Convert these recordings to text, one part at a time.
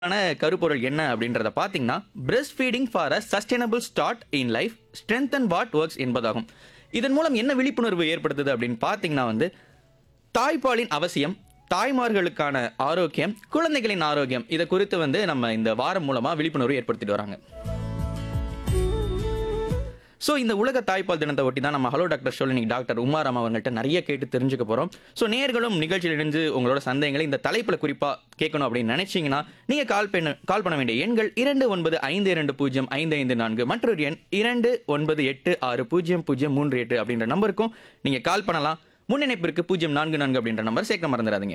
ஆன கருப்பொருள் என்ன அப்படின்றத பார்த்தீங்கன்னா breast feeding for a sustainable start in life strength and what works என்பதாகும் இதன் மூலம் என்ன விழிப்புணர்வு ஏற்படுத்துது அப்படின்னு பார்த்தீங்கன்னா வந்து தாய்ப்பாலின் அவசியம் தாய்மார்களுக்கான ஆரோக்கியம் குழந்தைகளின் ஆரோக்கியம் இதை குறித்து வந்து நம்ம இந்த வாரம் மூலமாக விழிப்புணர்வு ஏற்படுத்திட்டு வராங்க ஸோ இந்த உலக தாய்ப்பால் தினத்தை ஒட்டி தான் நம்ம ஹலோ டாக்டர் ஷோல் இன்னைக்கு டாக்டர் உமாராம் அவங்கள்ட்ட நிறைய கேட்டு தெரிஞ்சுக்க போகிறோம் ஸோ நேர்களும் நிகழ்ச்சியில் இணைந்து உங்களோட சந்தேகங்களை இந்த தலைப்பில் குறிப்பாக கேட்கணும் அப்படின்னு நினைச்சீங்கன்னா நீங்கள் கால் பண்ண கால் பண்ண வேண்டிய எண்கள் இரண்டு ஒன்பது ஐந்து இரண்டு பூஜ்ஜியம் ஐந்து ஐந்து நான்கு மற்றொரு எண் இரண்டு ஒன்பது எட்டு ஆறு பூஜ்ஜியம் பூஜ்ஜியம் மூன்று எட்டு அப்படின்ற நம்பருக்கும் நீங்கள் கால் பண்ணலாம் முன்னிணைப்பிற்கு பூஜ்ஜியம் நான்கு நான்கு அப்படின்ற நம்பர் சேர்க்க மறந்துடாதீங்க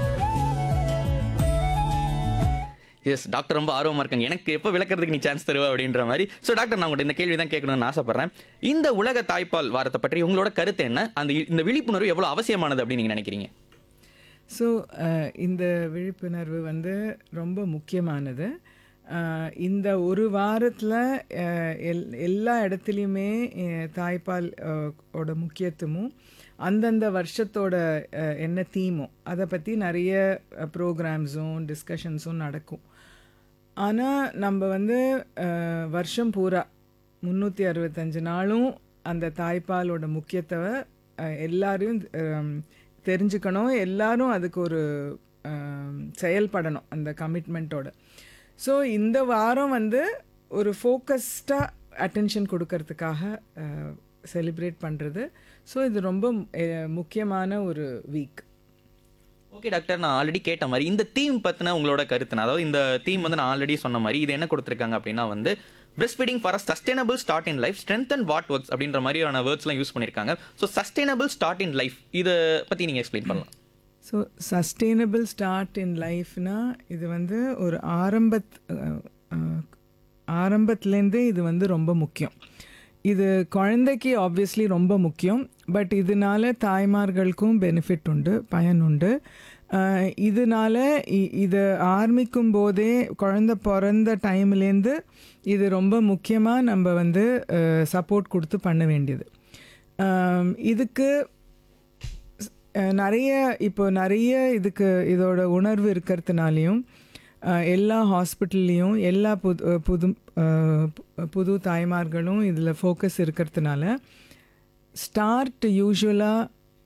எஸ் டாக்டர் ரொம்ப ஆர்வமா இருக்காங்க எனக்கு எப்போ விளக்குறதுக்கு நீ சான்ஸ் தருவ அப்படின்ற மாதிரி ஸோ டாக்டர் நான் உங்கள்கிட்ட இந்த கேள்வி தான் கேட்கணும்னு ஆசைப்படுறேன் இந்த உலக தாய்ப்பால் வாரத்தை பற்றி உங்களோட கருத்து என்ன அந்த இந்த விழிப்புணர்வு எவ்வளோ அவசியமானது அப்படின்னு நீங்க நினைக்கிறீங்க ஸோ இந்த விழிப்புணர்வு வந்து ரொம்ப முக்கியமானது அஹ், இந்த ஒரு வாரத்தில் எல் எல்லா இடத்துலையுமே அஹ், தாய்ப்பால் அஹ், ஓட முக்கியத்துவமும் அந்தந்த வருஷத்தோட அஹ், என்ன தீமும் அதை பற்றி நிறைய ப்ரோக்ராம்ஸும் டிஸ்கஷன்ஸும் நடக்கும் ஆனால் நம்ம வந்து அஹ், வருஷம் பூரா முந்நூற்றி அறுபத்தஞ்சு நாளும் அந்த தாய்ப்பாலோட முக்கியத்துவ அஹ், எல்லாரையும் அஹ், தெரிஞ்சுக்கணும் எல்லாரும் அதுக்கு ஒரு அஹ், செயல்படணும் அந்த கமிட்மெண்ட்டோட ஸோ இந்த வாரம் வந்து ஒரு ஃபோக்கஸ்டாக அட்டென்ஷன் கொடுக்கறதுக்காக செலிப்ரேட் பண்ணுறது ஸோ இது ரொம்ப அஹ், முக்கியமான ஒரு வீக் ஓகே டாக்டர் நான் ஆல்ரெடி கேட்ட மாதிரி இந்த தீம் பற்றின உங்களோட கருத்து அதாவது இந்த தீம் வந்து நான் ஆல்ரெடி சொன்ன மாதிரி இது என்ன கொடுத்துருக்காங்க அப்படின்னா வந்து breast feeding for a sustainable start in life strength and what works அப்படின்ற மாதிரியான வேர்ட்ஸ்லாம் யூஸ் பண்ணியிருக்காங்க so sustainable start in life இதை பற்றி நீங்கள் எக்ஸ்பிளைன் பண்ணலாம் ஸோ சஸ்டெயினபிள் ஸ்டார்ட் இன் லைஃப்னா இது வந்து ஒரு ஆரம்பத் அஹ், அஹ், ஆரம்பத்துலேருந்தே இது வந்து ரொம்ப முக்கியம் இது குழந்தைக்கு ஆப்வியஸ்லி ரொம்ப முக்கியம் பட் இதனால தாய்மார்களுக்கும் பெனிஃபிட் உண்டு பயன் உண்டு அஹ், இதனால இ- இது ஆரம்பிக்கும் போதே குழந்தை பிறந்த டைம்லேருந்து இது ரொம்ப முக்கியமாக நம்ம வந்து சப்போர்ட் கொடுத்து பண்ண வேண்டியது அஹ், இதுக்கு அஹ் நிறைய இப்போ நிறைய இதுக்கு இதோட உணர்வு இருக்கிறதுனாலையும் அஹ் எல்லா ஹாஸ்பிட்டல்லையும் எல்லா புது அஹ் புது அஹ் பு- புது தாய்மார்களும் இதில் ஃபோக்கஸ் இருக்கிறதுனால ஸ்டார்ட் யூஸ்வலாக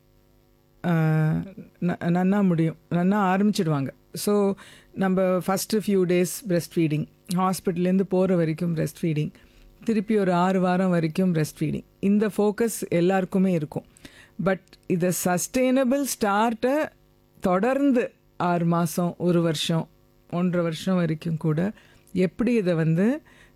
நன்னா முடியும் நன்னா ஆரம்பிச்சிடுவாங்க ஸோ நம்ம first few days breast feeding ஹாஸ்பிட்டல்லேருந்து போகிற வரைக்கும் பிரெஸ்ட் ஃபீடிங் திருப்பி ஒரு ஆறு வாரம் வரைக்கும் பிரெஸ்ட் ஃபீடிங் இந்த ஃபோக்கஸ் எல்லாருக்குமே இருக்கும் பட் இதை சஸ்டெயினபிள் ஸ்டார்ட்டை தொடர்ந்து ஆறு மாதம் ஒரு வருஷம் ஒன்றரை வருஷம் வரைக்கும் கூட எப்படி இதை வந்து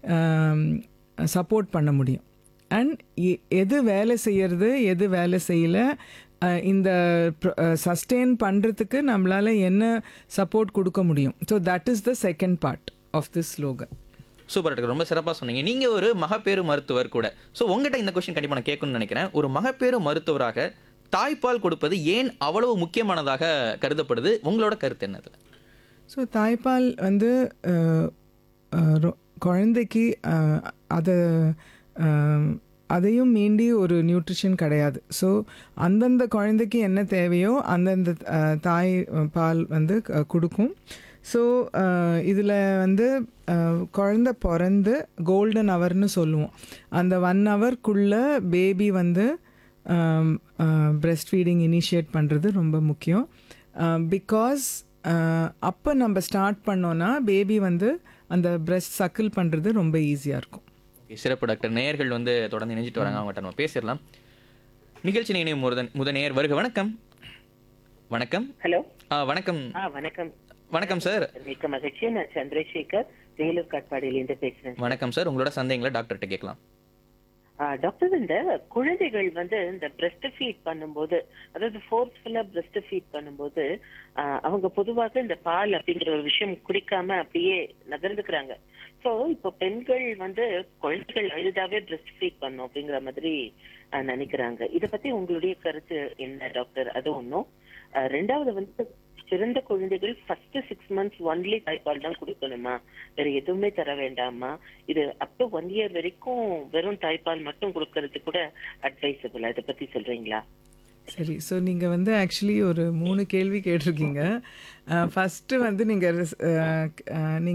சப்போர்ட் பண்ண முடியும் அண்ட் எது வேலை செய்யறது எது வேலை செய்யல அஹ், இந்த சஸ்டெயின் பண்ணுறதுக்கு நம்மளால் என்ன சப்போர்ட் கொடுக்க முடியும் so that is the second part of this slogan super doctor ரொம்ப சிறப்பாக சொன்னீங்க நீங்கள் ஒரு மகப்பேறு மருத்துவர் கூட ஸோ உங்ககிட்ட இந்த கொஸ்டின் கண்டிப்பாக நான் கேட்கணும்னு நினைக்கிறேன் ஒரு மகப்பேறு மருத்துவராக தாய்ப்பால் கொடுப்பது ஏன் அவ்வளவு முக்கியமானதாக கருதப்படுது உங்களோட கருத்து என்னது ஸோ தாய்ப்பால் வந்து அஹ், அஹ், ரொ- குழந்தைக்கு அஹ், அதை அஹ், அதையும் மீண்டி ஒரு நியூட்ரிஷன் கிடையாது ஸோ அந்தந்த குழந்தைக்கு என்ன தேவையோ அந்தந்த அஹ், தாய் அஹ், பால் வந்து க- கொடுக்கும் ஸோ இதில் வந்து அஹ், குழந்தை பிறந்து கோல்டன் ஹவர்னு சொல்லுவோம் அந்த ஒன் ஹவர்க்குள்ளே பேபி வந்து பிரெஸ்ட் ஃபீடிங் இனிஷியேட் பண்ணுறது ரொம்ப முக்கியம் பிகாஸ் அப்போ நம்ம ஸ்டார்ட் பண்ணோன்னா பேபி வந்து அந்த பிரெஸ்ட் சக்கிள் பண்ணுறது ரொம்ப ஈஸியாக இருக்கும் Okay, சிறப்பு டாக்டர் நேயர்கள் வந்து தொடர்ந்து இணைஞ்சிட்டு வராங்க அவங்ககிட்ட நம்ம பேசிடலாம் நிகழ்ச்சி நினைவு முதன் முத நேயர் வருக வணக்கம் வணக்கம் ஹலோ ஆ, வணக்கம் ஆ வணக்கம் வணக்கம் சார் மிக்க மகிழ்ச்சி நான் சந்திரசேகர் வேலூர் காட்பாடியிலேருந்து பேசுறேன் வணக்கம் சார் உங்களோட சந்தேகங்களை டாக்டர்கிட்ட கேட்கலாம் ஆ, டாக்டர் இந்த குழந்தைகள் வந்து இந்த பிரஸ்ட் ஃபீட் பண்ணும்போது அதாவது ஃபோர்ஸ்ஃபுல்லா பிரஸ்ட் ஃபீட் பண்ணும்போது ஆ, அவங்க பொதுவாக இந்த பால் அப்படிங்கிற ஒரு விஷயம் குடிக்காம அப்படியே நகர்ந்துக்கிறாங்க சோ இப்போ பெண்கள் வந்து குழந்தைகள் அழுதாவே பிரஸ்ட் ஃபீட் பண்ணும் அப்படிங்கிற மாதிரி ஆ, நினைக்கிறாங்க இத பத்தி உங்களுடைய கருத்து என்ன டாக்டர் அது ஒண்ணும் ஆ, ரெண்டாவது வந்து சிறந்த குழந்தைகள் ஃபர்ஸ்ட் சிக்ஸ் மந்த்ஸ் ஒன்லி தாய்ப்பால் தான் கொடுக்கணுமா வேற எதுவுமே தர வேண்டாமா இது அப் டு ஒன் இயர் வரைக்கும் வெறும் தாய்ப்பால் மட்டும் கொடுக்கறது கூட அட்வைசபிள் அதை பத்தி சொல்றீங்களா சரி ஸோ நீங்கள் வந்து ஆக்சுவலி ஒரு மூணு கேள்வி கேட்டிருக்கீங்க ஃபஸ்ட்டு வந்து நீங்கள் நீங்கள்